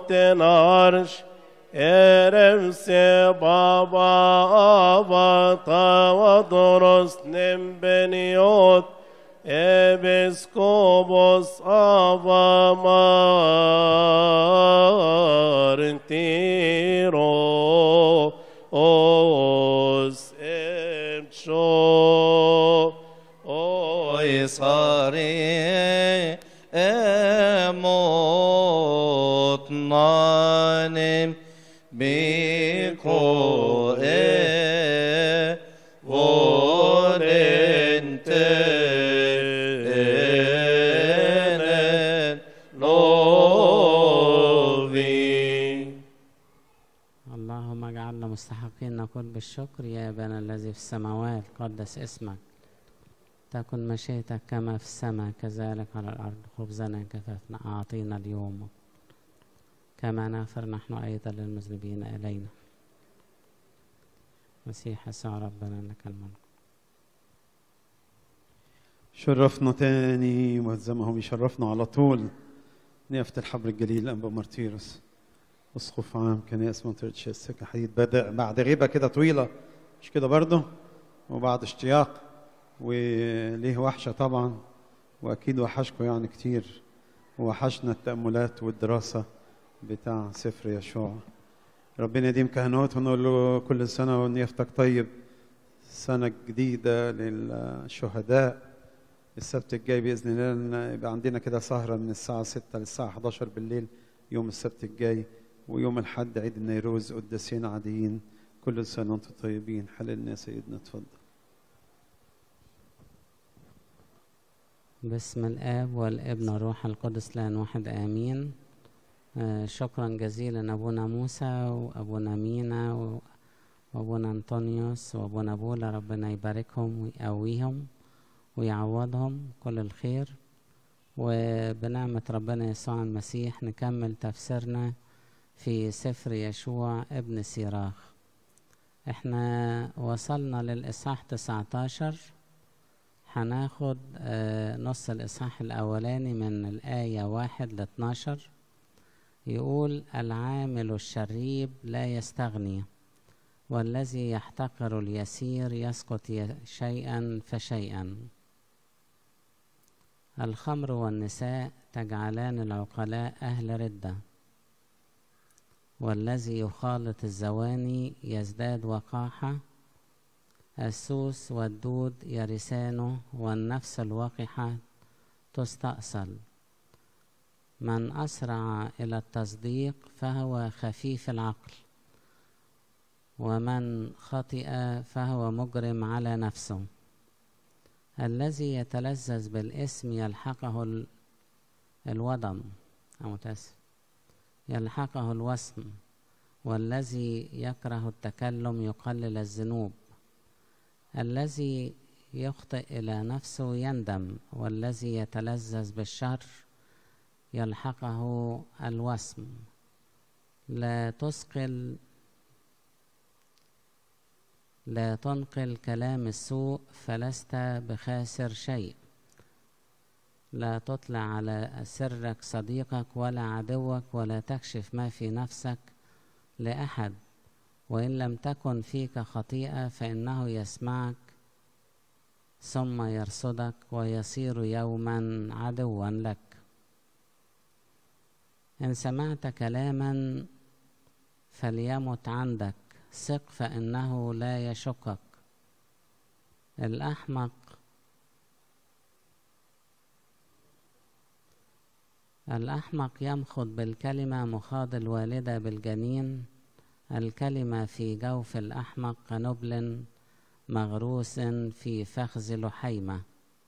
tenarsh Erev se baba avata vadros nembeniot Episkopos avartiro os emcho Oy sari emot nanim biko e volente enen novi اللهم اجعلنا مستحقين نقول بالشكر يا ابانا الذي في السماوات قدس اسمك تكن مشيئتك كما في السماء كذلك على الارض خبزنا كفافنا اعطينا اليوم كما نغفر نحن ايضا للمذنبين الينا مسيح يسوع ربنا لك الملك شرفنا تاني وزي ما هو بيشرفنا على طول نيافة الحبر الجليل أنبا مارتيروس أسقف عام كنائس منطقة شيخ السكة هيتبدأ بعد غيبة كده طويلة مش كده برضه وبعد اشتياق وليه وحشة طبعا وأكيد وحشكم يعني كتير وحشنا التأملات والدراسة بتاع سفر يشوع ربنا يديم كهنوت ونقول له كل سنة ونيافتك طيب سنة جديدة للشهداء السبت الجاي بإذن الله يبقى عندنا كده سهرة من الساعة 6 للساعة 11 بالليل يوم السبت الجاي ويوم الحد عيد النيروز قداسين عاديين كل سنة وانتم طيبين حللنا يا سيدنا اتفضل باسم الاب والابن والروح القدس لان واحد امين آه، شكرا جزيلا ابونا موسى وابونا مينا و- وابونا انطونيوس وابونا بولا ربنا يباركهم ويقويهم ويعوضهم كل الخير وبنعمة ربنا يسوع المسيح نكمل تفسيرنا في سفر يشوع ابن سيراخ احنا وصلنا للإصحاح 19 هناخد آه، نص الإصحاح الأولاني من الآية واحد ل 12 يقول العامل الشريب لا يستغني والذي يحتقر اليسير يسقط ي- شيئا فشيئا الخمر والنساء تجعلان العقلاء أهل ردة والذي يخالط الزواني يزداد وقاحة السوس والدود يرثانه والنفس الوقحة تستأصل من أسرع إلى التصديق فهو خفيف العقل ومن خطئ فهو مجرم على نفسه الذي يتلذذ بالاسم يلحقه ال- الوضم أو متأسف يلحقه الوسم والذي يكره التكلم يقلل الذنوب الذي يخطئ إلى نفسه يندم والذي يتلذذ بالشر يلحقه الوسم لا تثقل لا تنقل كلام السوء فلست بخاسر شيء لا تطلع على سرك صديقك ولا عدوك ولا تكشف ما في نفسك لأحد وإن لم تكن فيك خطيئة فإنه يسمعك ثم يرصدك ويصير يوما عدوا لك إن سمعت كلاما فليمت عندك ثق فإنه لا يشكك الأحمق الأحمق يمخض بالكلمة مخاض الوالدة بالجنين الكلمة في جوف الأحمق كنبل مغروس في فخذ لحيمة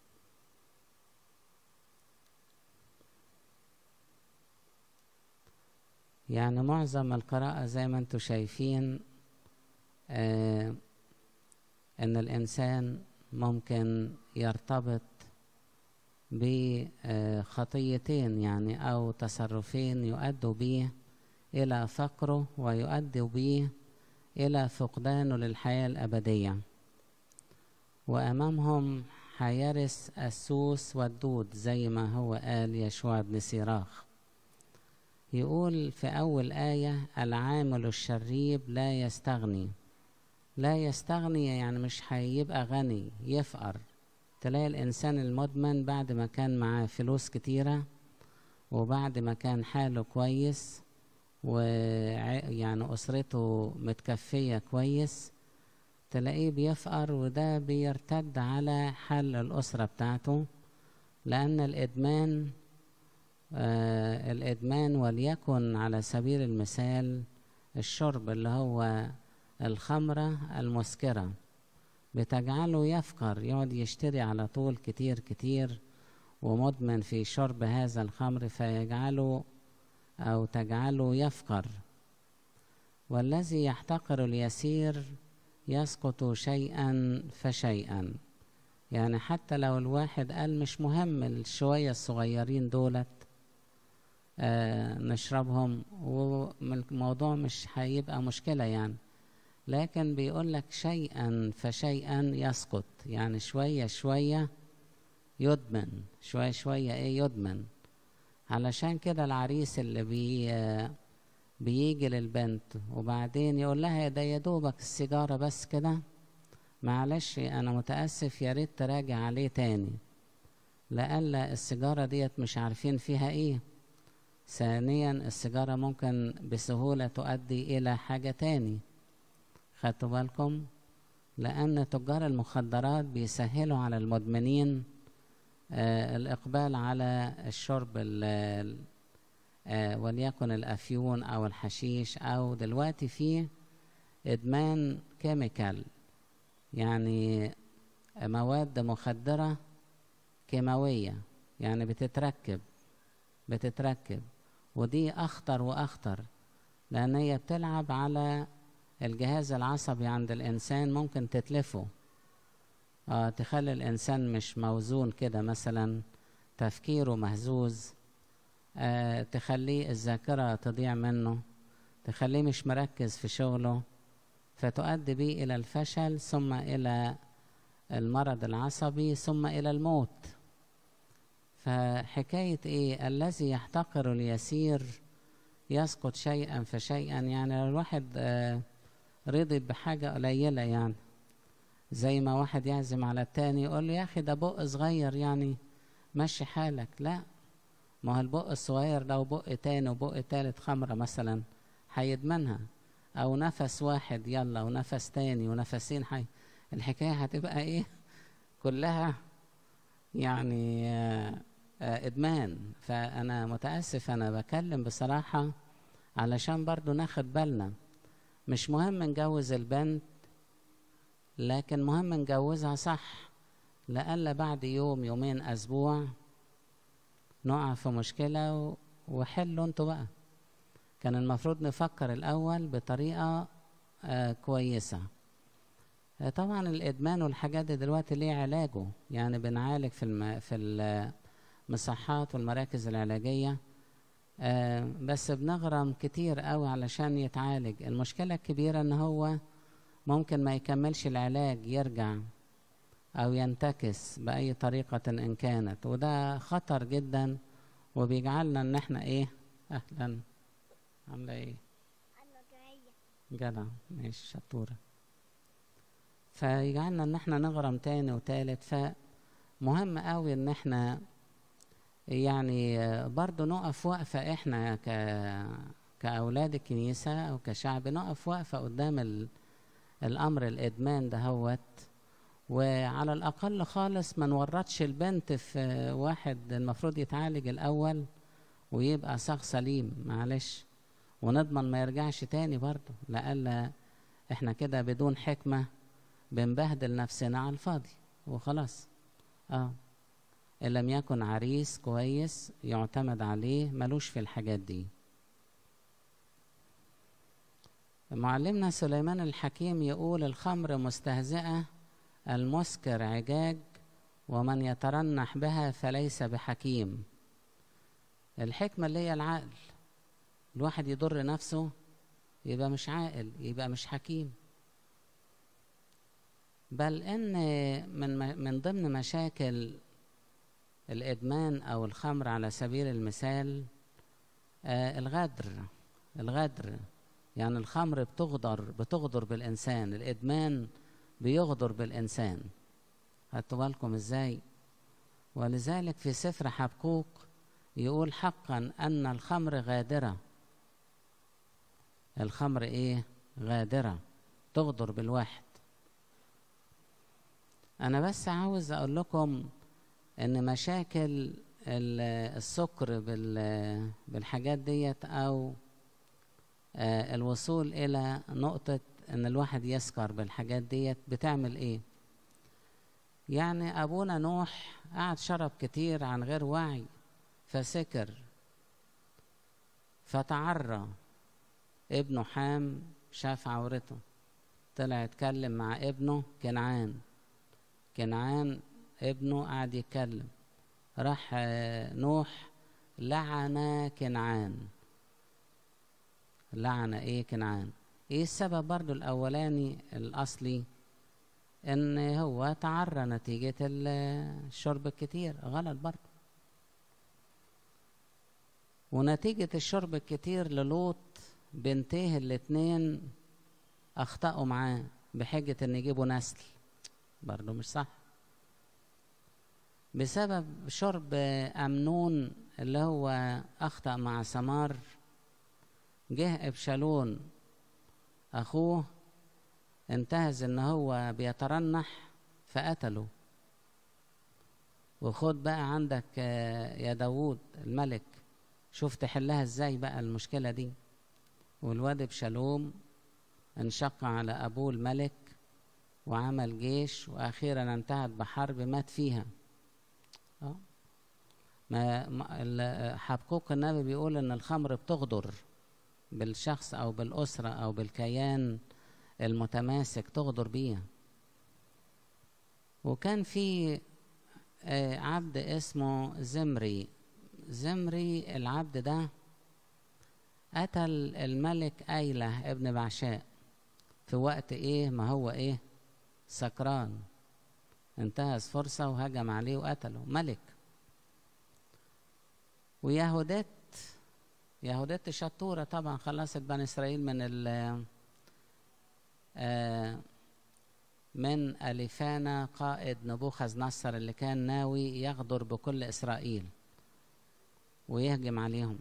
يعني معظم القراءة زي ما انتم شايفين آه ان الانسان ممكن يرتبط بخطيتين يعني او تصرفين يؤدوا به الى فقره ويؤدوا به الى فقدانه للحياة الابدية وامامهم هيرث السوس والدود زي ما هو قال يشوع بن سيراخ يقول في أول آية العامل الشريب لا يستغني لا يستغني يعني مش هيبقى غني يفقر تلاقي الإنسان المدمن بعد ما كان معاه فلوس كتيرة وبعد ما كان حاله كويس ويعني أسرته متكفية كويس تلاقيه بيفقر وده بيرتد على حل الأسرة بتاعته لأن الإدمان آه الإدمان وليكن على سبيل المثال الشرب اللي هو الخمرة المسكرة بتجعله يفقر يقعد يشتري على طول كتير كتير ومدمن في شرب هذا الخمر فيجعله أو تجعله يفقر والذي يحتقر اليسير يسقط شيئا فشيئا يعني حتى لو الواحد قال مش مهم الشوية الصغيرين دولت آه نشربهم والموضوع مش هيبقى مشكلة يعني لكن بيقول لك شيئا فشيئا يسقط يعني شوية شوية يدمن شوية شوية ايه يدمن علشان كده العريس اللي بي بيجي للبنت وبعدين يقول لها ده يا دوبك السيجارة بس كده معلش انا متأسف يا ريت تراجع عليه تاني لألا السيجارة ديت مش عارفين فيها ايه ثانيا السيجارة ممكن بسهولة تؤدي إلى حاجة تاني خدتوا بالكم لأن تجار المخدرات بيسهلوا على المدمنين آه الإقبال على الشرب آه وليكن الأفيون أو الحشيش أو دلوقتي في إدمان كيميكال يعني مواد مخدرة كيماوية يعني بتتركب بتتركب ودي أخطر وأخطر لأن هي بتلعب على الجهاز العصبي عند الإنسان ممكن تتلفه آه تخلي الإنسان مش موزون كده مثلا تفكيره مهزوز آه تخليه الذاكرة تضيع منه تخليه مش مركز في شغله فتؤدي به إلى الفشل ثم إلى المرض العصبي ثم إلى الموت فحكاية إيه الذي يحتقر اليسير يسقط شيئا فشيئا يعني لو الواحد آه رضي بحاجة قليلة يعني زي ما واحد يعزم على التاني يقول له يا أخي ده بق صغير يعني مشي حالك لا ما هو البق الصغير لو بق تاني وبق تالت خمرة مثلا هيدمنها أو نفس واحد يلا ونفس تاني ونفسين حي الحكاية هتبقى إيه كلها يعني آه آه إدمان فأنا متأسف أنا بكلم بصراحة علشان برضو ناخد بالنا مش مهم نجوز البنت لكن مهم نجوزها صح لألا بعد يوم يومين أسبوع نقع في مشكلة وحلوا انتوا بقى كان المفروض نفكر الأول بطريقة آه كويسة آه طبعا الإدمان والحاجات دي دلوقتي ليه علاجه يعني بنعالج في الم... في المصحات والمراكز العلاجية آه بس بنغرم كتير قوي علشان يتعالج المشكلة الكبيرة ان هو ممكن ما يكملش العلاج يرجع او ينتكس بأي طريقة ان كانت وده خطر جدا وبيجعلنا ان احنا ايه اهلا عاملة ايه جدع ماشي شطورة فيجعلنا ان احنا نغرم تاني وتالت فمهم قوي ان احنا يعني برضو نقف وقفة احنا ك كأولاد الكنيسة أو كشعب نقف وقفة قدام ال... الأمر الإدمان دهوت وعلى الأقل خالص ما نورطش البنت في واحد المفروض يتعالج الأول ويبقى شخص سليم معلش ونضمن ما يرجعش تاني برضه لألا احنا كده بدون حكمة بنبهدل نفسنا على الفاضي وخلاص اه إن لم يكن عريس كويس يعتمد عليه ملوش في الحاجات دي معلمنا سليمان الحكيم يقول الخمر مستهزئة المسكر عجاج ومن يترنح بها فليس بحكيم الحكمة اللي هي العقل الواحد يضر نفسه يبقى مش عاقل يبقى مش حكيم بل ان من من ضمن مشاكل الادمان او الخمر على سبيل المثال آه الغدر الغدر يعني الخمر بتغدر بتغدر بالإنسان الإدمان بيغدر بالإنسان خدتوا بالكم إزاي ولذلك في سفر حبقوق يقول حقا أن الخمر غادرة الخمر إيه غادرة تغدر بالواحد أنا بس عاوز أقول لكم إن مشاكل السكر بالحاجات ديت أو الوصول إلى نقطة إن الواحد يسكر بالحاجات ديت بتعمل إيه؟ يعني أبونا نوح قعد شرب كتير عن غير وعي فسكر فتعرى ابنه حام شاف عورته طلع يتكلم مع ابنه كنعان كنعان ابنه قعد يتكلم راح نوح لعن كنعان لعن ايه كنعان ايه السبب برضو الاولاني الاصلي ان هو تعرى نتيجة الشرب الكتير غلط برضو ونتيجة الشرب الكتير للوط بنتيه الاتنين اخطأوا معاه بحجة ان يجيبوا نسل برضو مش صح بسبب شرب أمنون اللي هو أخطأ مع سمار جه إبشالون أخوه انتهز إن هو بيترنح فقتله وخد بقى عندك يا داوود الملك شوف تحلها ازاي بقى المشكلة دي والواد بشالوم انشق على أبوه الملك وعمل جيش وأخيرا انتهت بحرب مات فيها اه ما حبقوق النبي بيقول ان الخمر بتغدر بالشخص او بالاسره او بالكيان المتماسك تغدر بيه وكان في عبد اسمه زمري زمري العبد ده قتل الملك أيلة ابن بعشاء في وقت ايه ما هو ايه سكران انتهز فرصة وهجم عليه وقتله ملك ويهودات يهودات شطورة طبعا خلصت بني إسرائيل من ال من أليفانا قائد نبوخذ نصر اللي كان ناوي يغدر بكل إسرائيل ويهجم عليهم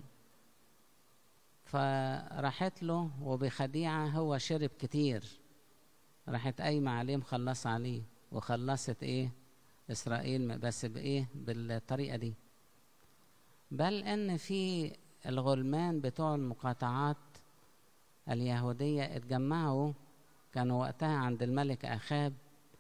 فراحت له وبخديعة هو شرب كتير راحت قايمة عليه مخلصة عليه وخلصت ايه اسرائيل بس بايه بالطريقه دي بل ان في الغلمان بتوع المقاطعات اليهوديه اتجمعوا كانوا وقتها عند الملك اخاب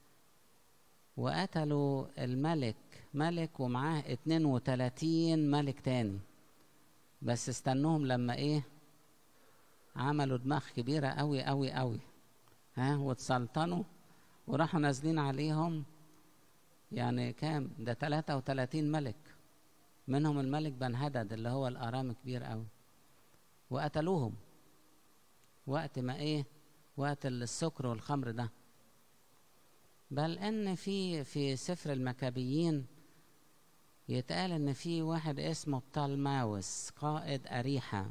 وقتلوا الملك ملك ومعاه 32 ملك تاني بس استنوهم لما ايه عملوا دماغ كبيره قوي قوي قوي ها واتسلطنوا وراحوا نازلين عليهم يعني كام ده 33 ملك منهم الملك بن هدد اللي هو الارام كبير قوي وقتلوهم وقت ما ايه وقت السكر والخمر ده بل ان في في سفر المكابيين يتقال ان في واحد اسمه بطالماوس قائد اريحه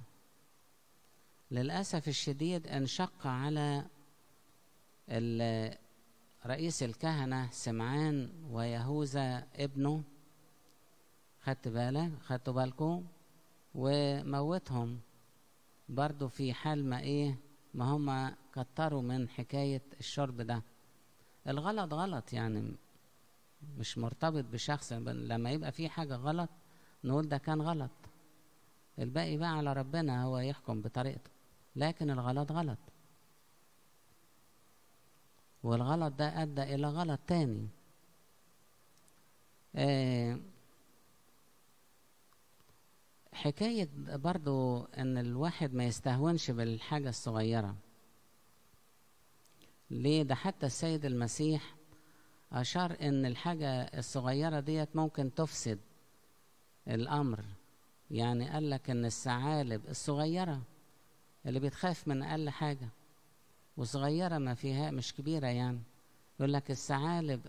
للاسف الشديد انشق على رئيس الكهنة سمعان ويهوذا ابنه خدت بالك خدتوا بالكم وموتهم برضو في حال ما ايه ما هم كتروا من حكاية الشرب ده الغلط غلط يعني مش مرتبط بشخص لما يبقى في حاجة غلط نقول ده كان غلط الباقي بقى على ربنا هو يحكم بطريقته لكن الغلط غلط والغلط ده أدى إلى غلط تاني آه حكاية برضو إن الواحد ما يستهونش بالحاجة الصغيرة ليه ده حتى السيد المسيح أشار إن الحاجة الصغيرة ديت ممكن تفسد الأمر يعني قال لك إن الثعالب الصغيرة اللي بتخاف من أقل حاجة وصغيرة ما فيها مش كبيرة يعني يقول لك الثعالب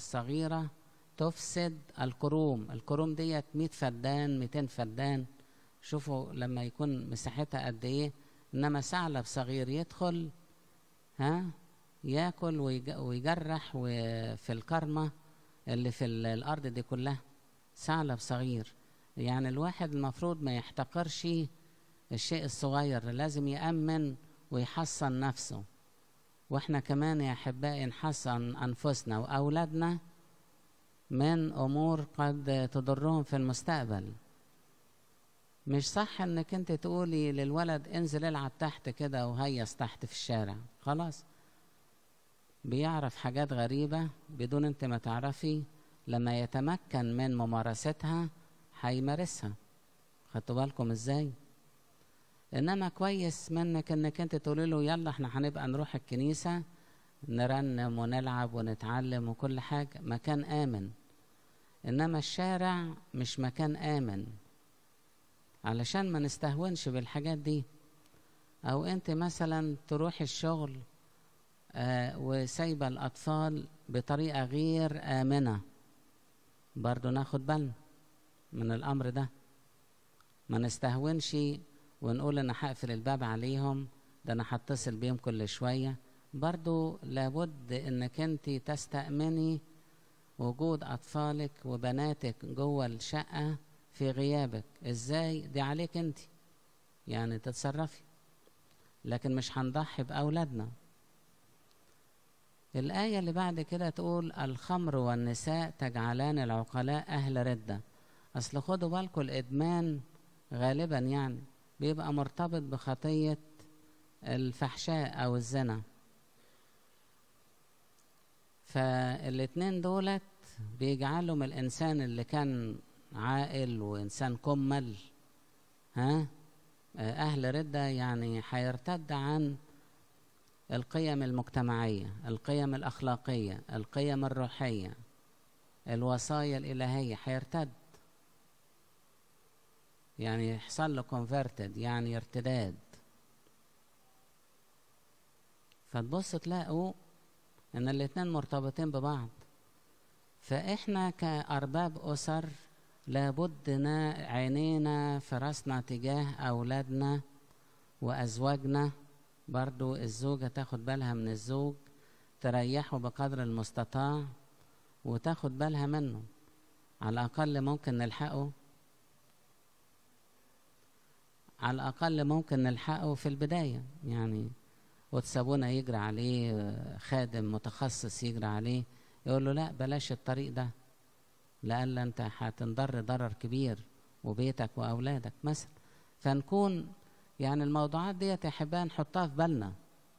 الصغيرة تفسد الكروم الكروم ديت 100 فدان 200 فدان شوفوا لما يكون مساحتها قد ايه انما ثعلب صغير يدخل ها ياكل ويج- ويجرح و- في الكرمه اللي في ال- الارض دي كلها ثعلب صغير يعني الواحد المفروض ما يحتقرش الشيء الصغير لازم يأمن ويحصن نفسه واحنا كمان يا احبائي نحصن انفسنا واولادنا من امور قد تضرهم في المستقبل مش صح انك انت تقولي للولد انزل العب تحت كده وهيص تحت في الشارع خلاص بيعرف حاجات غريبة بدون انت ما تعرفي لما يتمكن من ممارستها هيمارسها خدتوا بالكم ازاي انما كويس منك انك انت تقولي له يلا احنا هنبقى نروح الكنيسة نرنم ونلعب ونتعلم وكل حاجة مكان آمن إنما الشارع مش مكان آمن علشان ما نستهونش بالحاجات دي أو أنت مثلا تروح الشغل آه وسايبة الأطفال بطريقة غير آمنة برضو ناخد بالنا من الأمر ده ما نستهونش ونقول أنا هقفل الباب عليهم ده أنا هتصل بيهم كل شوية برضو لابد انك انت تستأمني وجود اطفالك وبناتك جوه الشقة في غيابك ازاي دي عليك انت يعني تتصرفي لكن مش هنضحي باولادنا الآية اللي بعد كده تقول الخمر والنساء تجعلان العقلاء أهل ردة أصل خدوا بالكم الإدمان غالبا يعني بيبقى مرتبط بخطية الفحشاء أو الزنا فالاتنين دولت بيجعلهم الانسان اللي كان عاقل وانسان كمل ها اهل ردة يعني هيرتد عن القيم المجتمعية القيم الاخلاقية القيم الروحية الوصايا الالهية هيرتد يعني يحصل له converted يعني ارتداد فتبص تلاقوا ان الاتنين مرتبطين ببعض فاحنا كارباب اسر لابد نا عينينا في راسنا تجاه اولادنا وازواجنا برضو الزوجة تاخد بالها من الزوج تريحه بقدر المستطاع وتاخد بالها منه على الأقل ممكن نلحقه على الأقل ممكن نلحقه في البداية يعني وتسابونا يجري عليه خادم متخصص يجري عليه يقول له لا بلاش الطريق ده لألا انت هتنضر ضرر كبير وبيتك واولادك مثلا فنكون يعني الموضوعات ديت يا احبائي نحطها في بالنا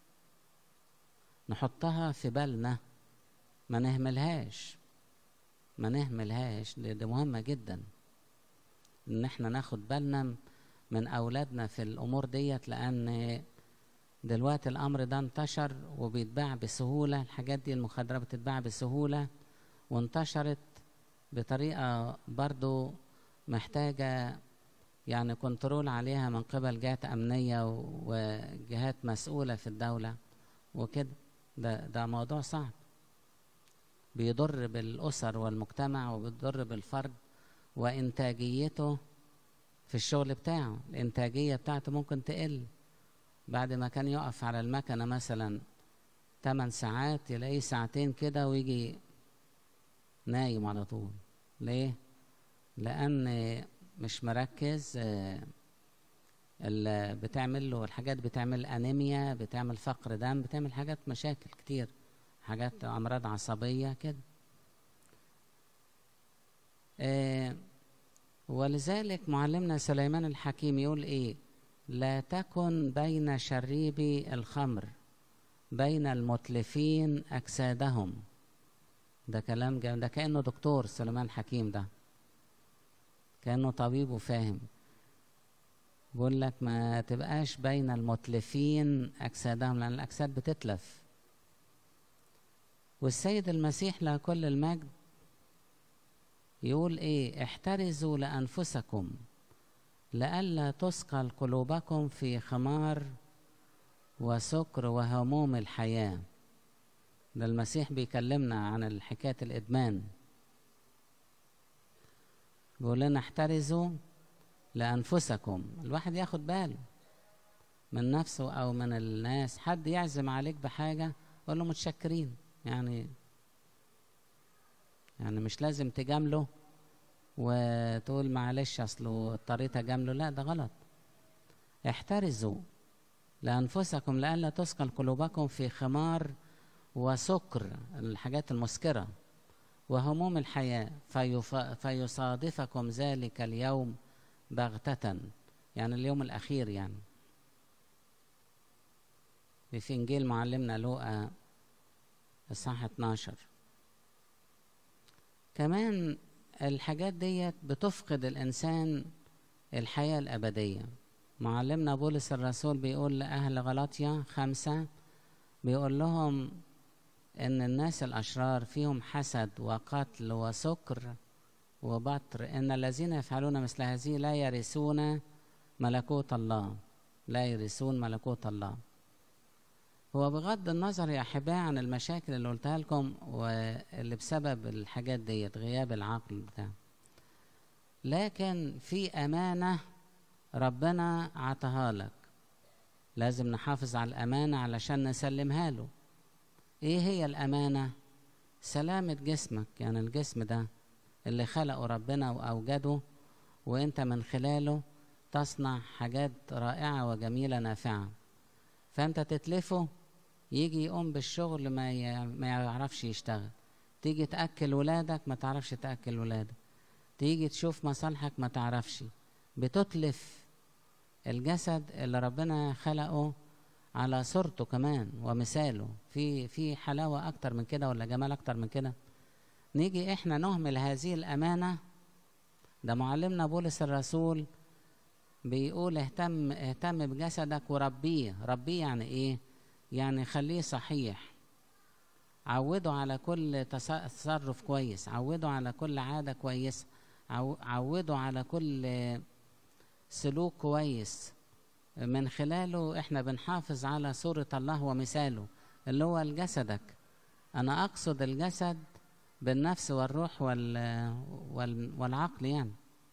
نحطها في بالنا ما نهملهاش ما نهملهاش دي مهمة جدا ان احنا ناخد بالنا من اولادنا في الامور ديت لان دلوقتي الامر ده انتشر وبيتباع بسهولة الحاجات دي المخدرات بتتباع بسهولة وانتشرت بطريقة برضو محتاجة يعني كنترول عليها من قبل جهات أمنية وجهات مسؤولة في الدولة وكده ده ده موضوع صعب بيضر بالأسر والمجتمع وبيضر بالفرد وإنتاجيته في الشغل بتاعه الإنتاجية بتاعته ممكن تقل بعد ما كان يقف على المكنة مثلا 8 ساعات يلاقيه ساعتين كده ويجي نايم على طول ليه لان مش مركز اللي بتعمل له الحاجات بتعمل انيميا بتعمل فقر دم بتعمل حاجات مشاكل كتير حاجات امراض عصبيه كده آه ولذلك معلمنا سليمان الحكيم يقول ايه لا تكن بين شريبي الخمر بين المتلفين اجسادهم ده كلام جامد ده كأنه دكتور سليمان حكيم ده كأنه طبيب وفاهم بيقول لك ما تبقاش بين المتلفين أجسادهم لأن الأجساد بتتلف والسيد المسيح له كل المجد يقول ايه احترزوا لأنفسكم لئلا تثقل قلوبكم في خمار وسكر وهموم الحياه ده المسيح بيكلمنا عن حكاية الإدمان بيقول لنا احترزوا لأنفسكم الواحد ياخد باله من نفسه أو من الناس حد يعزم عليك بحاجة قول له متشكرين يعني يعني مش لازم تجامله وتقول معلش اصله اضطريت اجامله لا ده غلط احترزوا لانفسكم لئلا تثقل قلوبكم في خمار وسكر الحاجات المسكره وهموم الحياه فيف... فيصادفكم ذلك اليوم بغته يعني اليوم الاخير يعني في انجيل معلمنا لوقا اصحاح 12 كمان الحاجات ديت بتفقد الإنسان الحياة الأبدية معلمنا بولس الرسول بيقول لأهل غلاطيا خمسة بيقول لهم إن الناس الأشرار فيهم حسد وقتل وسكر وبطر إن الذين يفعلون مثل هذه لا يرثون ملكوت الله لا يرثون ملكوت الله هو بغض النظر يا أحبائي عن المشاكل اللي قلتها لكم واللي بسبب الحاجات ديت غياب العقل بتاع لكن في أمانة ربنا عطاها لك لازم نحافظ على الأمانة علشان نسلمها له إيه هي الأمانة؟ سلامة جسمك يعني الجسم ده اللي خلقه ربنا وأوجده وأنت من خلاله تصنع حاجات رائعة وجميلة نافعة فأنت تتلفه يجي يقوم بالشغل ما ي... ما يعرفش يشتغل تيجي تأكل ولادك ما تعرفش تأكل ولادك تيجي تشوف مصالحك ما تعرفش بتتلف الجسد اللي ربنا خلقه على صورته كمان ومثاله في في حلاوة أكتر من كده ولا جمال أكتر من كده نيجي إحنا نهمل هذه الأمانة ده معلمنا بولس الرسول بيقول اهتم اهتم بجسدك وربيه ربيه يعني ايه يعني خليه صحيح عوده على كل تصرف كويس عوده على كل عادة كويسة عوده على كل سلوك كويس من خلاله احنا بنحافظ على صورة الله ومثاله اللي هو جسدك انا اقصد الجسد بالنفس والروح وال وال والعقل يعني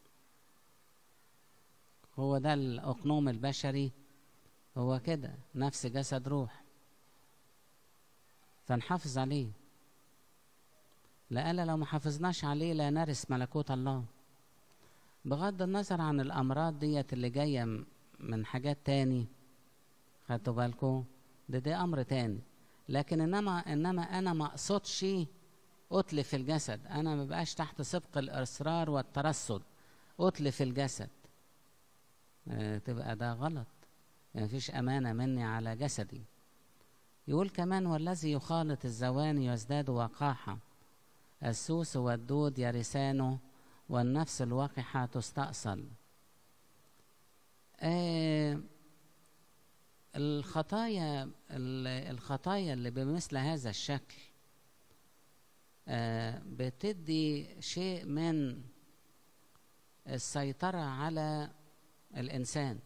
هو ده الأقنوم البشري هو كده نفس جسد روح فنحافظ عليه لألا لو ما حافظناش عليه لا نرث ملكوت الله بغض النظر عن الأمراض ديت اللي جاية من حاجات تاني خدتوا بالكم ده ده أمر تاني لكن إنما إنما أنا ما أقصدش أتلف الجسد أنا ما بقاش تحت سبق الإصرار والترصد أتلف الجسد تبقى ده غلط يعني مفيش أمانة مني على جسدي يقول كمان والذي يخالط الزواني يزداد وقاحة السوس والدود يرثانه والنفس الوقحة تستأصل آه الخطايا الخطايا اللي بمثل هذا الشكل آه بتدي شيء من السيطرة على الإنسان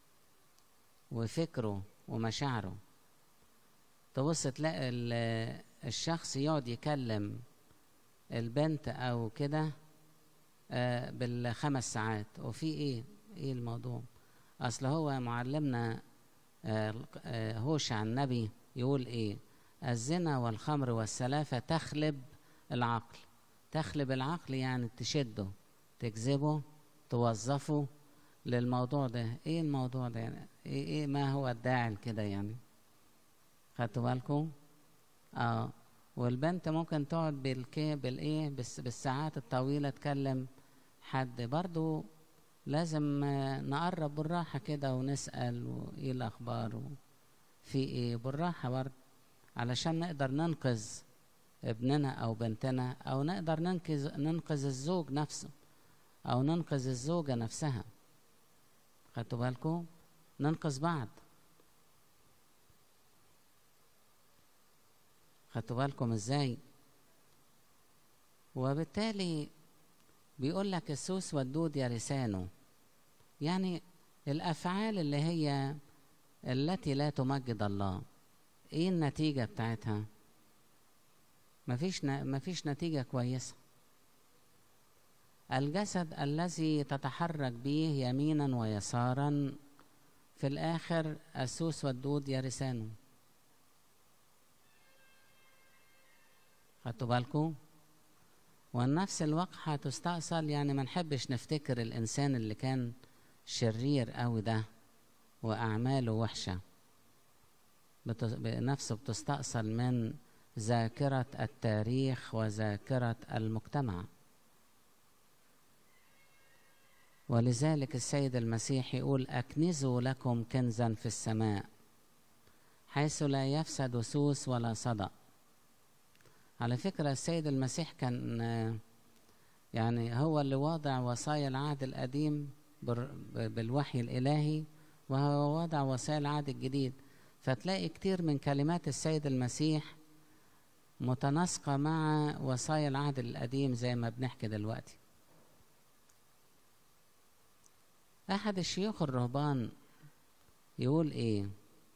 وفكره ومشاعره تبص تلاقي الشخص يقعد يكلم البنت أو كده آه بالخمس ساعات وفي إيه إيه الموضوع أصل هو معلمنا آه آه هوشع النبي يقول إيه الزنا والخمر والسلافة تخلب العقل تخلب العقل يعني تشده تجذبه توظفه للموضوع ده ايه الموضوع ده يعني ايه, إيه ما هو الداعي كده يعني خدتوا بالكم اه والبنت ممكن تقعد بالكي بالايه بس بالساعات الطويله تكلم حد برضو لازم نقرب بالراحه كده ونسال وايه الاخبار في ايه بالراحه برضه علشان نقدر ننقذ ابننا او بنتنا او نقدر ننقذ ننقذ الزوج نفسه او ننقذ الزوجه نفسها خدتوا بالكم ننقذ بعض خدتوا بالكم ازاي وبالتالي بيقول لك السوس والدود يرثانه يعني الافعال اللي هي التي لا تمجد الله ايه النتيجه بتاعتها مفيش ن... مفيش نتيجه كويسه الجسد الذي تتحرك به يمينا ويسارا في الآخر السوس والدود يرثانه خدتوا بالكم والنفس الوقت هتستأصل يعني ما نحبش نفتكر الإنسان اللي كان شرير قوي ده وأعماله وحشة بت- نفسه بتستأصل من ذاكرة التاريخ وذاكرة المجتمع ولذلك السيد المسيح يقول أكنزوا لكم كنزا في السماء حيث لا يفسد سوس ولا صدأ على فكرة السيد المسيح كان آه، يعني هو اللي واضع وصايا العهد القديم بر- ب- بالوحي الإلهي وهو وضع وصايا العهد الجديد فتلاقي كتير من كلمات السيد المسيح متناسقة مع وصايا العهد القديم زي ما بنحكي دلوقتي أحد الشيوخ الرهبان يقول إيه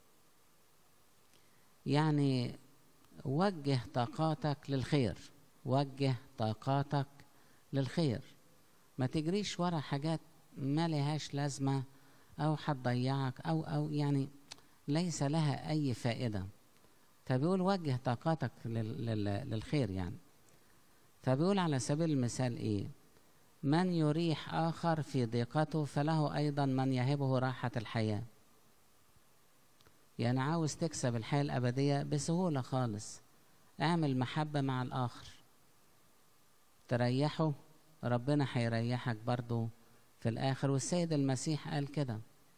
يعني وجه طاقاتك للخير وجه طاقاتك للخير ما تجريش ورا حاجات ما لهاش لازمة أو هتضيعك أو أو يعني ليس لها أي فائدة فبيقول وجه طاقاتك لل- لل- للخير يعني فبيقول على سبيل المثال إيه من يريح آخر في ضيقته فله أيضا من يهبه راحة الحياة يعني عاوز تكسب الحياة الأبدية بسهولة خالص اعمل محبة مع الآخر تريحه ربنا هيريحك برضو في الآخر والسيد المسيح قال كده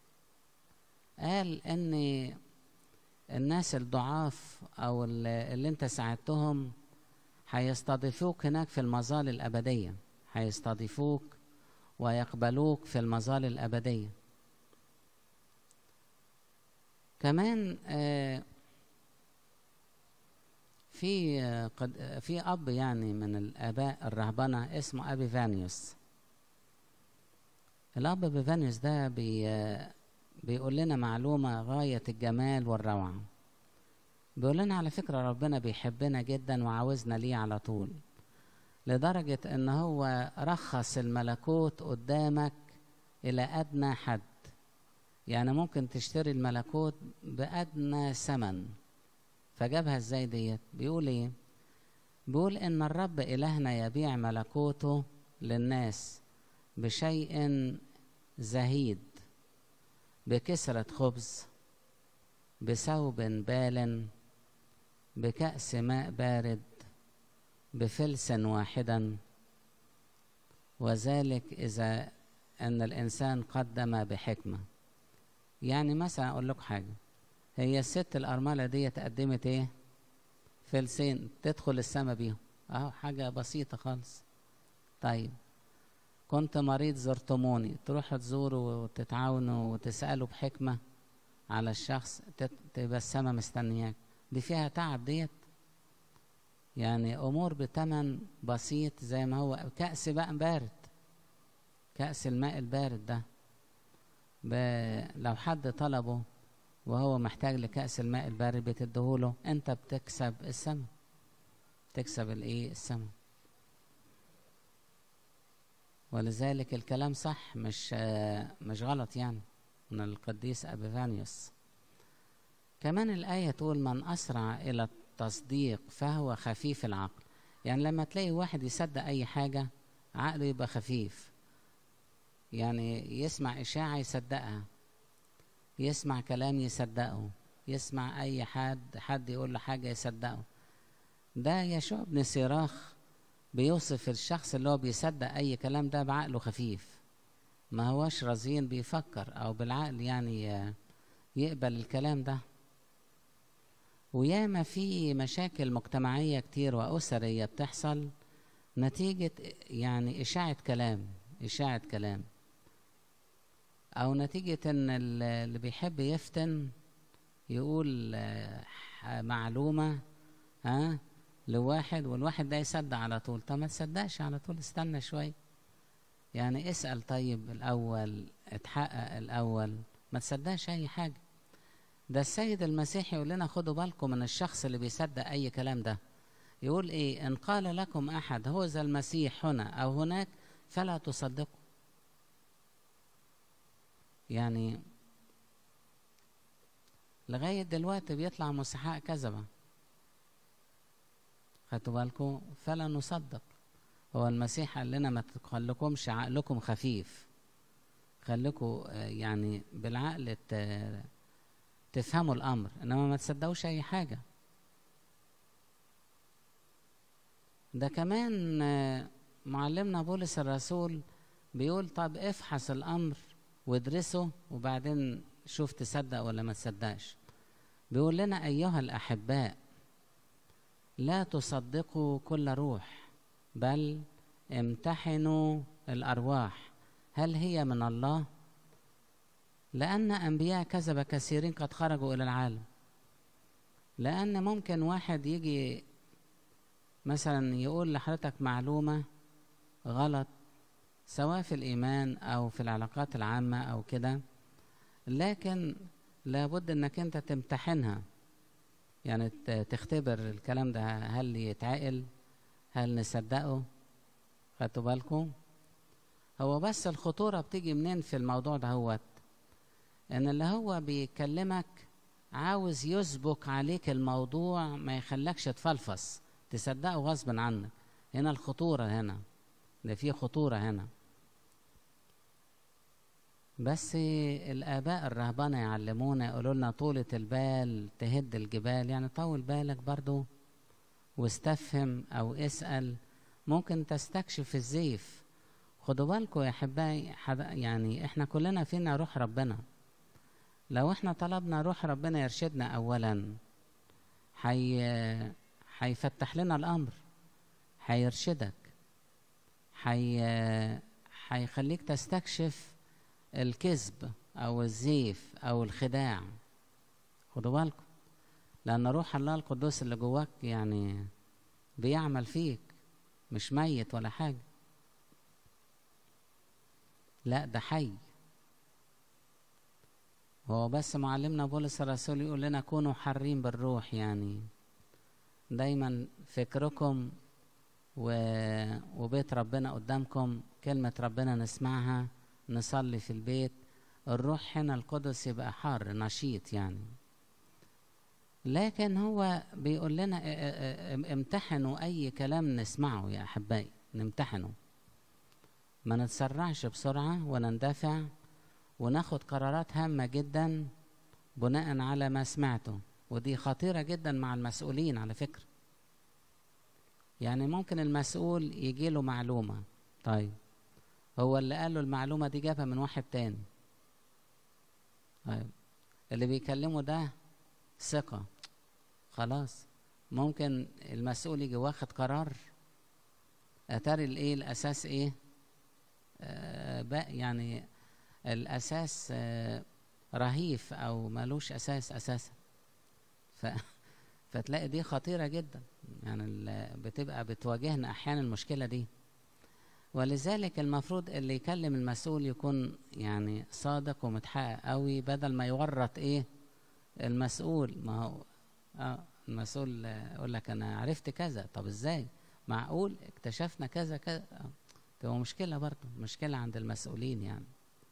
قال إن الناس الضعاف أو اللي اللي أنت ساعدتهم هيستضيفوك هناك في المظال الأبدية هيستضيفوك ويقبلوك في المظال الأبدية كمان آه، في آه، قد آه، في أب يعني من الآباء الرهبنة اسمه أبي فانيوس الأب بيفانيوس ده بي آه، بيقول لنا معلومة غاية الجمال والروعة بيقول لنا على فكرة ربنا بيحبنا جدا وعاوزنا ليه على طول لدرجة ان هو رخص الملكوت قدامك الى ادنى حد يعني ممكن تشتري الملكوت بادنى ثمن فجابها ازاي ديت بيقول ايه بيقول ان الرب الهنا يبيع ملكوته للناس بشيء زهيد بكسرة خبز بثوب بال بكأس ماء بارد بفلس واحدا وذلك إذا أن الإنسان قدم بحكمة يعني مثلا أقول لك حاجة هي الست الأرملة دي قدمت إيه فلسين تدخل السما بيهم أهو حاجة بسيطة خالص طيب كنت مريض زرتموني تروحوا تزوروا وتتعاونوا وتسألوا بحكمة على الشخص تت- تبقى السما مستنياك دي فيها تعب ديت يعني امور بتمن بسيط زي ما هو كأس بقى بارد كأس الماء البارد ده ب... لو حد طلبه وهو محتاج لكأس الماء البارد بتديهوله انت بتكسب السما تكسب الايه السما ولذلك الكلام صح مش آه، مش غلط يعني من القديس أبيفانيوس كمان الآية تقول من أسرع إلى التصديق فهو خفيف العقل يعني لما تلاقي واحد يصدق أي حاجة عقله يبقى خفيف يعني يسمع إشاعة يصدقها يسمع كلام يصدقه يسمع أي حد حد يقول له حاجة يصدقه ده يشوع بن سيراخ بيوصف الشخص اللي هو بيصدق أي كلام ده بعقله خفيف ما هوش رزين بيفكر أو بالعقل يعني ي- يقبل الكلام ده وياما في مشاكل مجتمعية كتير وأسرية بتحصل نتيجة يعني إشاعة كلام إشاعة كلام أو نتيجة إن ال- اللي بيحب يفتن يقول آه، ح- معلومة ها لواحد والواحد ده يصدق على طول طب ما تصدقش على طول استنى شوية يعني اسأل طيب الأول اتحقق الأول ما تصدقش أي حاجة ده السيد المسيح يقول لنا خدوا بالكم من الشخص اللي بيصدق أي كلام ده يقول إيه إن قال لكم أحد هو ذا المسيح هنا أو هناك فلا تصدقوا يعني لغاية دلوقتي بيطلع مسحاء كذبة خدتوا بالكم فلا نصدق هو المسيح قال لنا ما تخلكمش عقلكم خفيف خليكم يعني بالعقل ت- تفهموا الامر انما ما تصدقوش اي حاجه ده كمان آه، معلمنا بولس الرسول بيقول طب افحص الامر وادرسه وبعدين شوف تصدق ولا ما تصدقش بيقول لنا ايها الاحباء لا تصدقوا كل روح بل امتحنوا الارواح هل هي من الله لان انبياء كذب كثيرين قد خرجوا الى العالم لان ممكن واحد يجي مثلا يقول لحضرتك معلومه غلط سواء في الايمان او في العلاقات العامه او كده لكن لابد انك انت تمتحنها يعني ت- تختبر الكلام ده هل يتعقل هل نصدقه خدتوا بالكم هو بس الخطوره بتيجي منين في الموضوع ده هوت ان اللي هو بيكلمك عاوز يسبك عليك الموضوع ما يخلكش تفلفص تصدقه غصب عنك هنا الخطوره هنا ده في خطوره هنا بس الآباء الرهبنة يعلمونا يقولوا لنا طولة البال تهد الجبال يعني طول بالك برضو واستفهم أو اسأل ممكن تستكشف الزيف خدوا بالكم يا أحبائي حد- يعني إحنا كلنا فينا روح ربنا لو إحنا طلبنا روح ربنا يرشدنا أولا حي هيفتح لنا الأمر هيرشدك حي هيخليك تستكشف الكذب او الزيف او الخداع خدوا بالكم لان روح الله القدوس اللي جواك يعني بيعمل فيك مش ميت ولا حاجه لا ده حي هو بس معلمنا بولس الرسول يقول لنا كونوا حارين بالروح يعني دايما فكركم و... وبيت ربنا قدامكم كلمة ربنا نسمعها نصلي في البيت الروح هنا القدس يبقى حار نشيط يعني لكن هو بيقول لنا ا- ا- ا- امتحنوا اي كلام نسمعه يا احبائي نمتحنه ما نتسرعش بسرعة ونندفع وناخد قرارات هامة جدا بناء على ما سمعته ودي خطيرة جدا مع المسؤولين على فكرة يعني ممكن المسؤول يجي له معلومة طيب هو اللي قال له المعلومة دي جابها من واحد تاني طيب اللي بيكلمه ده ثقة خلاص ممكن المسؤول يجي واخد قرار اتاري الايه الاساس ايه آه بقى يعني الاساس آه رهيف او ملوش اساس اساسا ف فتلاقي دي خطيرة جدا يعني ال- بتبقى بتواجهنا احيانا المشكلة دي ولذلك المفروض اللي يكلم المسؤول يكون يعني صادق ومتحقق قوي بدل ما يورط ايه المسؤول ما هو اه المسؤول آه، يقول لك انا عرفت كذا طب ازاي معقول اكتشفنا كذا كذا آه، تبقى مشكلة برضه مشكلة عند المسؤولين يعني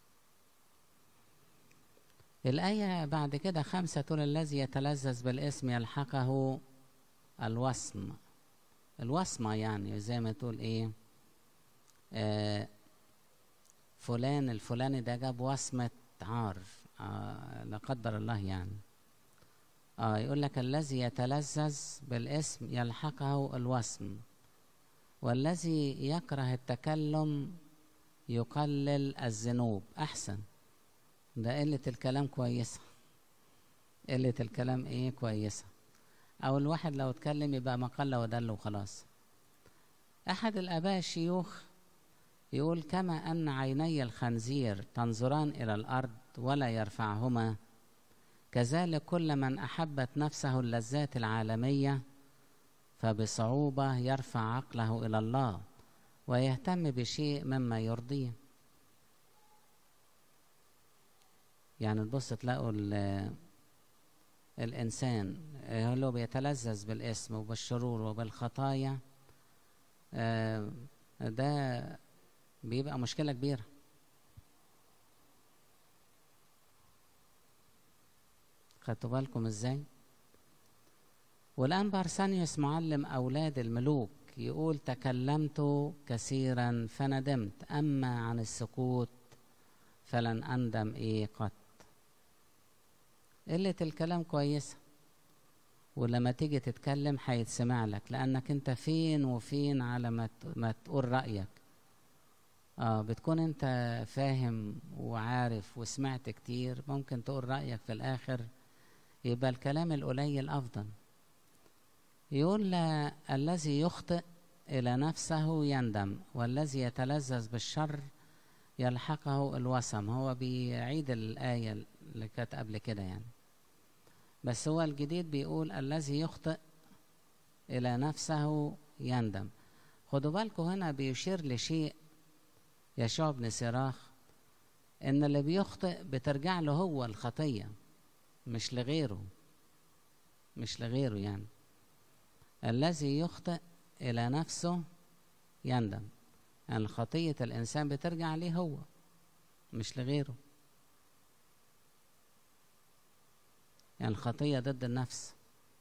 الآية بعد كده خمسة تقول الذي يتلذذ بالاسم يلحقه الوصم الوصمة يعني زي ما تقول ايه آه فلان الفلاني ده جاب وصمة عار آه لا قدر الله يعني اه يقول لك الذي يتلذذ بالاسم يلحقه الوصم والذي يكره التكلم يقلل الذنوب احسن ده قلة الكلام كويسة قلة الكلام ايه كويسة او الواحد لو اتكلم يبقى ما قل ودل وخلاص احد الاباء الشيوخ يقول كما ان عيني الخنزير تنظران الى الارض ولا يرفعهما كذلك كل من احبت نفسه اللذات العالميه فبصعوبه يرفع عقله الى الله ويهتم بشيء مما يرضيه يعني تبص تلاقوا ال- الانسان اللي هو بيتلذذ بالاسم وبالشرور وبالخطايا آه، ده بيبقى مشكلة كبيرة خدتوا بالكم ازاي والآن بارسانيوس معلم أولاد الملوك يقول تكلمت كثيرا فندمت أما عن السكوت فلن أندم إيه قط قلة الكلام كويسة ولما تيجي تتكلم هيتسمع لك لأنك أنت فين وفين على ما ت- ما تقول رأيك اه بتكون انت فاهم وعارف وسمعت كتير ممكن تقول رأيك في الآخر يبقى الكلام القليل أفضل يقول لا الذي يخطئ إلى نفسه يندم والذي يتلذذ بالشر يلحقه الوسم هو بيعيد الآية اللي كانت قبل كده يعني بس هو الجديد بيقول الذي يخطئ إلى نفسه يندم خدوا بالكم هنا بيشير لشيء يشوع بن سراخ إن اللي بيخطئ بترجع له هو الخطية مش لغيره مش لغيره يعني الذي يخطئ إلى نفسه يندم يعني خطية الإنسان بترجع ليه هو مش لغيره يعني الخطية ضد النفس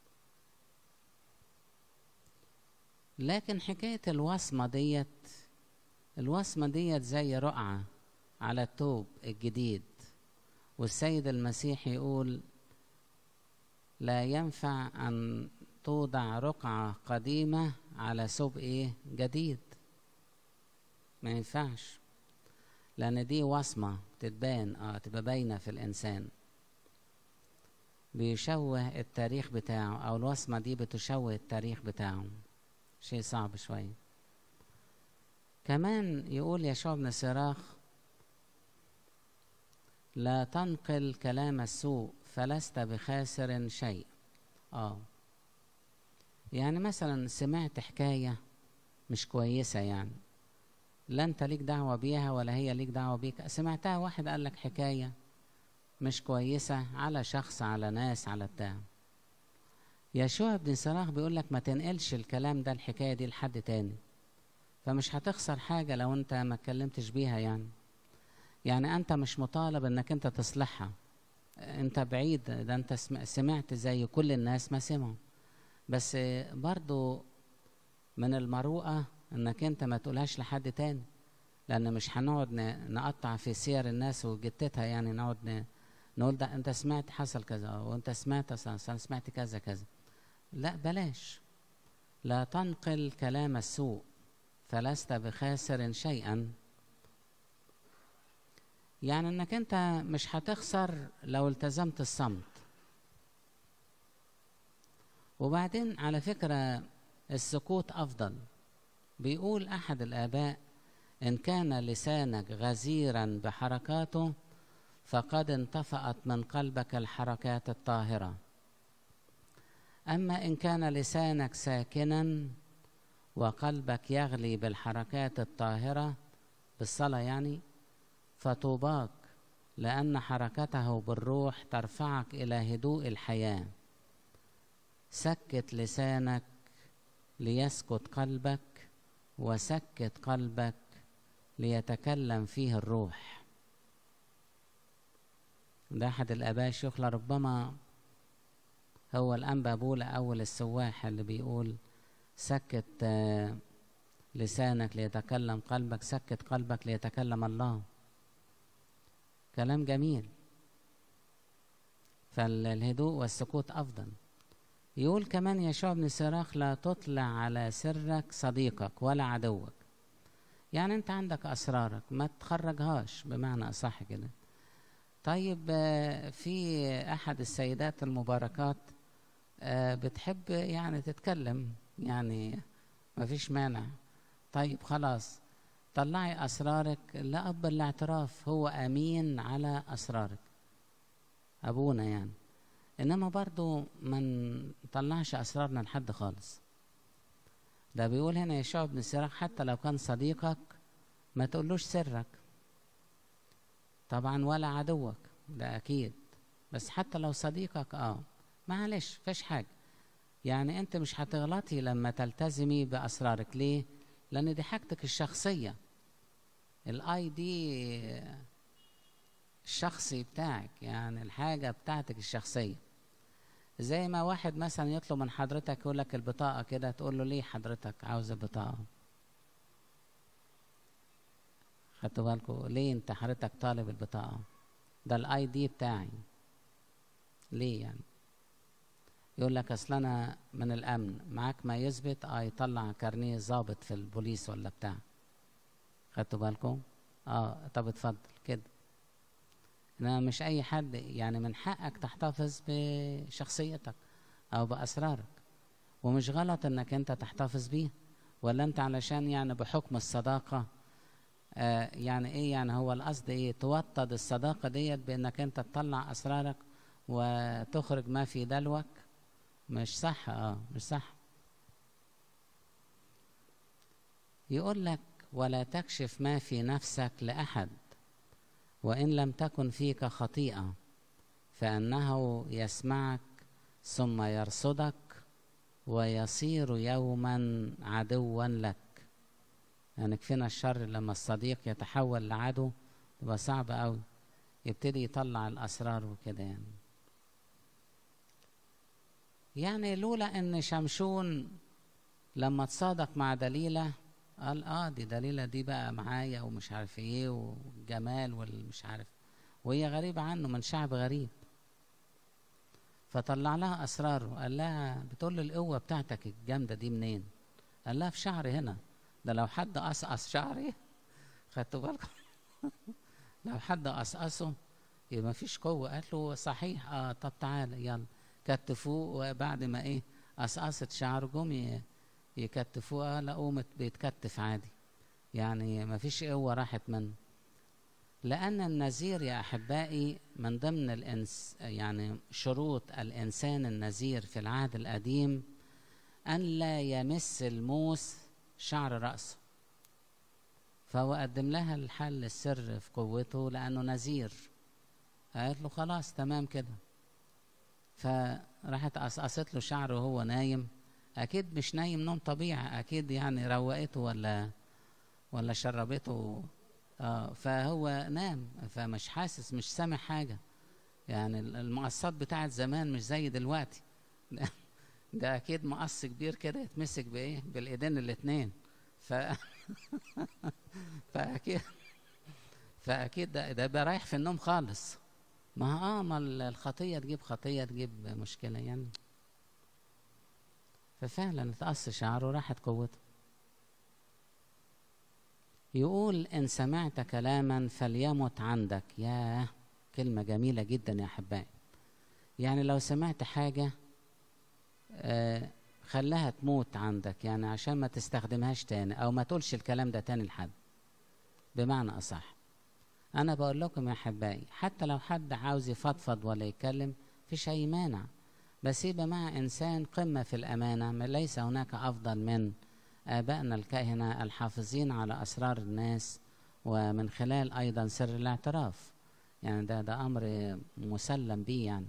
لكن حكاية الوصمة ديت الوصمة ديت زي رقعة على التوب الجديد والسيد المسيح يقول لا ينفع أن توضع رقعة قديمة على ثوب إيه جديد ما ينفعش لأن دي وصمة تتبان اه تبقى باينة في الإنسان بيشوه التاريخ بتاعه أو الوصمة دي بتشوه التاريخ بتاعه شيء صعب شوية كمان يقول يشوع بن سراخ لا تنقل كلام السوء فلست بخاسر شيء اه يعني مثلا سمعت حكاية مش كويسة يعني لا انت ليك دعوة بيها ولا هي ليك دعوة بيك سمعتها واحد قال لك حكاية مش كويسة على شخص على ناس على بتاع يشوع بن سراخ بيقول لك ما تنقلش الكلام ده الحكاية دي لحد تاني فمش هتخسر حاجة لو انت ما اتكلمتش بيها يعني يعني انت مش مطالب انك انت تصلحها انت بعيد ده انت سم- سمعت زي كل الناس ما سمعوا بس برضو من المروءة انك انت ما تقولهاش لحد تاني لان مش هنقعد ن- نقطع في سير الناس وجتتها يعني نقعد ن- نقول ده انت سمعت حصل كذا وانت سمعت أصل أصل انا سمعت كذا كذا لا بلاش لا تنقل كلام السوء فلست بخاسر شيئا يعني انك انت مش هتخسر لو التزمت الصمت وبعدين على فكرة السكوت أفضل بيقول أحد الآباء إن كان لسانك غزيرا بحركاته فقد انطفأت من قلبك الحركات الطاهرة أما إن كان لسانك ساكنا وقلبك يغلي بالحركات الطاهرة بالصلاة يعني فطوباك لأن حركته بالروح ترفعك إلى هدوء الحياة سكت لسانك ليسكت قلبك وسكت قلبك ليتكلم فيه الروح ده أحد الآباء الشيوخ ربما هو الأنبا بولا أول السواح اللي بيقول سكت آه، لسانك ليتكلم قلبك سكت قلبك ليتكلم الله كلام جميل فالهدوء والسكوت أفضل يقول كمان يشوع بن سراخ لا تطلع على سرك صديقك ولا عدوك يعني انت عندك اسرارك ما تخرجهاش بمعنى اصح كده طيب آه، في احد السيدات المباركات آه، بتحب يعني تتكلم يعني ما فيش مانع طيب خلاص طلعي اسرارك لاب الاعتراف هو امين على اسرارك ابونا يعني انما برضو ما نطلعش اسرارنا لحد خالص ده بيقول هنا يشوع بن سراخ حتى لو كان صديقك ما تقولوش سرك طبعا ولا عدوك ده اكيد بس حتى لو صديقك اه معلش فيش حاجه يعني انت مش هتغلطي لما تلتزمي باسرارك ليه لان دي حاجتك الشخصيه الاي دي الشخصي بتاعك يعني الحاجة بتاعتك الشخصية زي ما واحد مثلا يطلب من حضرتك يقول لك البطاقة كده تقول له ليه حضرتك عاوز البطاقة خدتوا بالكم ليه انت حضرتك طالب البطاقة ده الاي دي بتاعي ليه يعني يقول لك اصل انا من الامن معاك ما يثبت اه يطلع كارنيه ظابط في البوليس ولا بتاع خدتوا بالكم اه طب اتفضل كده انما مش اي حد يعني من حقك تحتفظ بشخصيتك او باسرارك ومش غلط انك انت تحتفظ بيها ولا انت علشان يعني بحكم الصداقه آه يعني ايه يعني هو القصد ايه توطد الصداقه ديت بانك انت تطلع اسرارك وتخرج ما في دلوك مش صح اه مش صح يقول لك ولا تكشف ما في نفسك لاحد وان لم تكن فيك خطيئه فانه يسمعك ثم يرصدك ويصير يوما عدوا لك يعني كفينا الشر لما الصديق يتحول لعدو تبقى صعب قوي يبتدي يطلع الاسرار وكده يعني يعني لولا ان شمشون لما تصادق مع دليله قال اه دي دليله دي بقى معايا ومش عارف ايه والجمال والمش عارف وهي غريبه عنه من شعب غريب فطلع لها اسراره قال لها بتقول له القوه بتاعتك الجامده دي منين قال لها في شعري هنا ده لو حد قصقص شعري خدتوا بالكم لو حد قصقصه يبقى ما فيش قوه قالت له صحيح اه طب تعالى يلا كتفوه وبعد ما ايه قصقصت شعره جم يكتفوها لقوه بيتكتف عادي يعني ما فيش قوه راحت منه لأن النذير يا أحبائي من ضمن الإنس يعني شروط الإنسان النذير في العهد القديم أن لا يمس الموس شعر رأسه فهو قدم لها الحل السر في قوته لأنه نذير قالت له خلاص تمام كده فراحت قصقصت له شعره وهو نايم أكيد مش نايم نوم طبيعي أكيد يعني روقته ولا ولا شربته آه فهو نام فمش حاسس مش سامع حاجة يعني المقصات بتاعت زمان مش زي دلوقتي ده أكيد مقص كبير كده يتمسك بإيه بالإيدين الاتنين ف فأكيد فأكيد ده, ده يبقى رايح في النوم خالص ما اه ما الخطية تجيب خطية تجيب مشكلة يعني ففعلا اتقص شعره وراحت قوته يقول إن سمعت كلاما فليمت عندك ياه كلمة جميلة جدا يا أحبائي يعني لو سمعت حاجة آه خلاها تموت عندك يعني عشان ما تستخدمهاش تاني أو ما تقولش الكلام ده تاني لحد بمعنى أصح أنا بقول لكم يا أحبائي حتى لو حد عاوز يفضفض ولا يتكلم فيش أي مانع بس يبقى مع إنسان قمة في الأمانة ليس هناك أفضل من آبائنا الكهنة الحافظين على أسرار الناس ومن خلال أيضا سر الاعتراف يعني ده ده أمر مسلم به يعني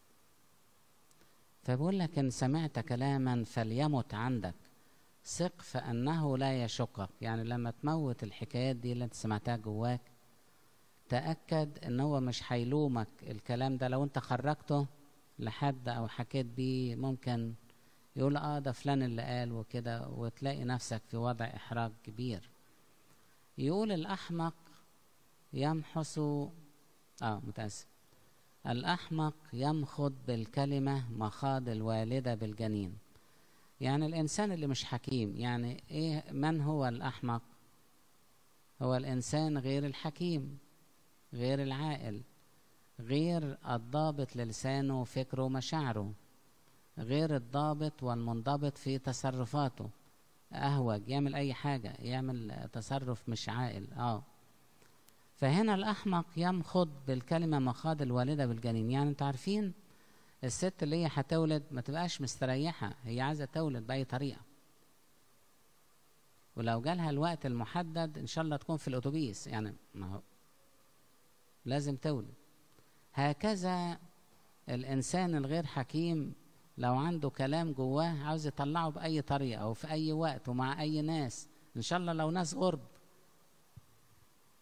فبقول لك إن سمعت كلاما فليمت عندك ثق فأنه لا يشقك يعني لما تموت الحكايات دي اللي أنت سمعتها جواك تأكد إن هو مش هيلومك الكلام ده لو أنت خرجته لحد أو حكيت بيه ممكن يقول اه ده فلان اللي قال وكده وتلاقي نفسك في وضع احراج كبير يقول الاحمق يمحص اه متاسف الاحمق يمخض بالكلمه مخاض الوالده بالجنين يعني الانسان اللي مش حكيم يعني ايه من هو الاحمق هو الانسان غير الحكيم غير العاقل غير الضابط للسانه وفكره ومشاعره غير الضابط والمنضبط في تصرفاته اهوج يعمل اي حاجه يعمل تصرف مش عاقل اه فهنا الاحمق يمخض بالكلمه مخاض الوالده بالجنين يعني انتوا عارفين الست اللي هي هتولد ما تبقاش مستريحه هي عايزه تولد باي طريقه ولو جالها الوقت المحدد ان شاء الله تكون في الاتوبيس يعني ما هو لازم تولد هكذا الانسان الغير حكيم لو عنده كلام جواه عاوز يطلعه بأي طريقة أو في أي وقت ومع أي ناس إن شاء الله لو ناس غرب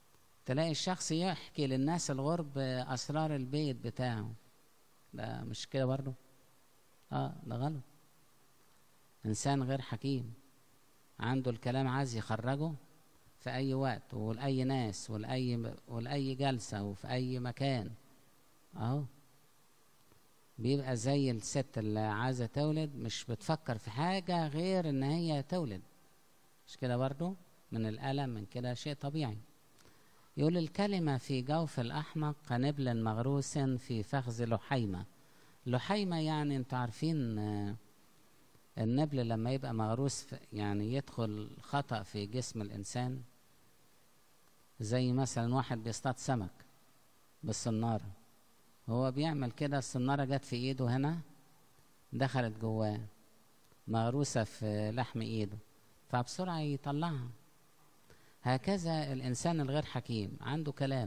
تلاقي الشخص يحكي للناس الغرب اسرار البيت بتاعه ده مش كده برضه اه ده غلط انسان غير حكيم عنده الكلام عايز يخرجه في اي وقت ولاي ناس ولاي ولاي جلسه وفي اي مكان اهو بيبقى زي الست اللي عايزه تولد مش بتفكر في حاجه غير ان هي تولد مش كده برضو من الالم من كده شيء طبيعي يقول الكلمة في جوف الأحمق كنبل مغروس في فخذ لحيمة لحيمة يعني انتوا عارفين آه، النبل لما يبقى مغروس في يعني يدخل خطأ في جسم الإنسان زي مثلا واحد بيصطاد سمك بالصنارة هو بيعمل كده الصنارة جت في ايده هنا دخلت جواه مغروسة في لحم ايده فبسرعة يطلعها هكذا الإنسان الغير حكيم عنده كلام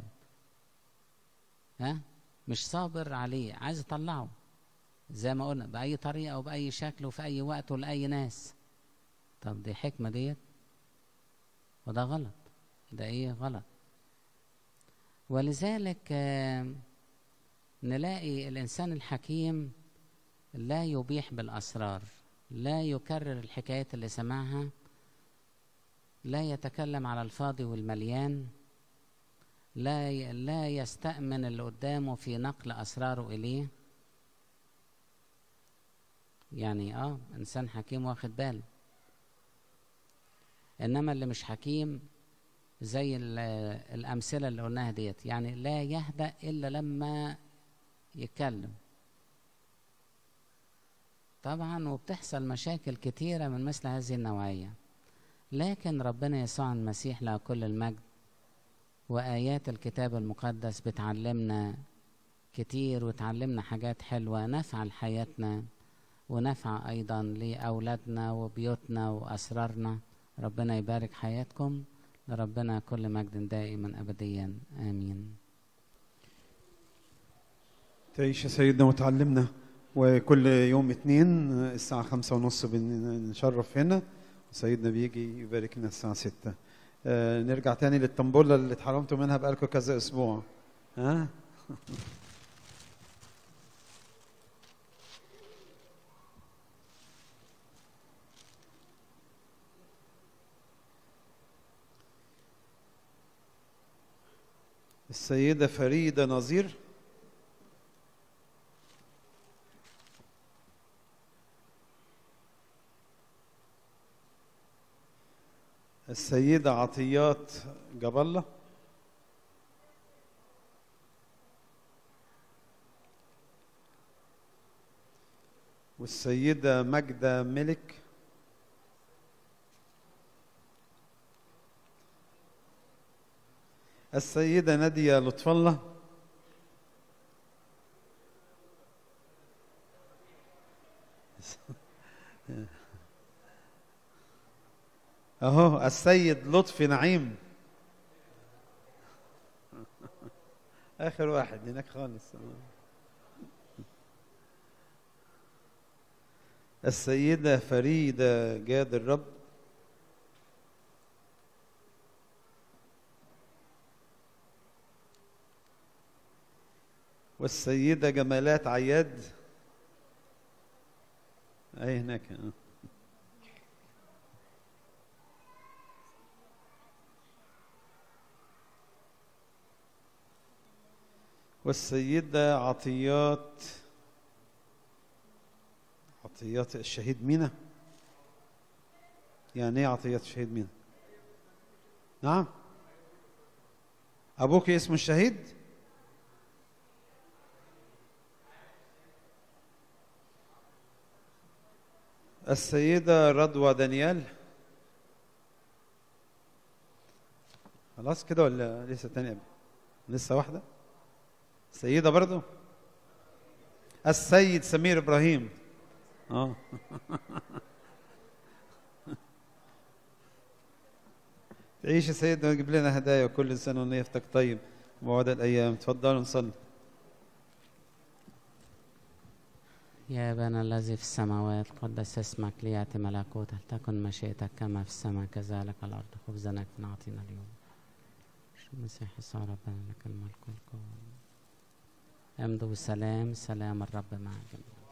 ها مش صابر عليه عايز يطلعه زي ما قلنا بأي طريقة وبأي شكل وفي أي وقت ولأي ناس طب دي حكمة ديت وده غلط ده ايه غلط ولذلك آه، نلاقي الإنسان الحكيم لا يبيح بالأسرار لا يكرر الحكايات اللي سمعها لا يتكلم على الفاضي والمليان لا ي- لا يستأمن اللي قدامه في نقل أسراره إليه يعني اه إنسان حكيم واخد باله إنما اللي مش حكيم زي ال- الأمثلة اللي قلناها ديت يعني لا يهدأ إلا لما يتكلم طبعا وبتحصل مشاكل كتيرة من مثل هذه النوعية لكن ربنا يسوع المسيح له كل المجد وآيات الكتاب المقدس بتعلمنا كتير وتعلمنا حاجات حلوة نفع لحياتنا ونفع أيضا لأولادنا وبيوتنا وأسرارنا ربنا يبارك حياتكم لربنا كل مجد دائما أبديا آمين تعيش يا سيدنا وتعلمنا وكل يوم اثنين الساعة خمسة ونص بنشرف هنا سيدنا بيجي يبارك لنا الساعة ستة آه نرجع تاني للطنبولة اللي اتحرمتوا منها بقالكم كذا أسبوع ها السيدة فريدة نظير السيدة عطيات جبلة والسيدة ماجدة ملك السيدة نادية لطف الله اهو السيد لطفي نعيم اخر واحد هناك خالص السيدة فريدة جاد الرب والسيدة جمالات عياد اي هناك آه. والسيدة عطيات عطيات الشهيد مينا يعني ايه عطيات الشهيد مينا نعم ابوك اسمه الشهيد السيدة رضوى دانيال خلاص كده ولا لسه تانية لسه واحدة سيدة برضو السيد سمير إبراهيم اه تعيش يا سيدنا وتجيب لنا هدايا وكل سنة ونيفتك طيب وبعد الأيام تفضلوا نصلي يا أبانا الذي في السماوات قدس اسمك ليأتي ملكوتك تكن مشيئتك كما في السماء كذلك على الأرض خبزنا نعطينا اليوم المسيح يسوع ربنا لك الملك والقوة امضوا بسلام سلام الرب مع الجميع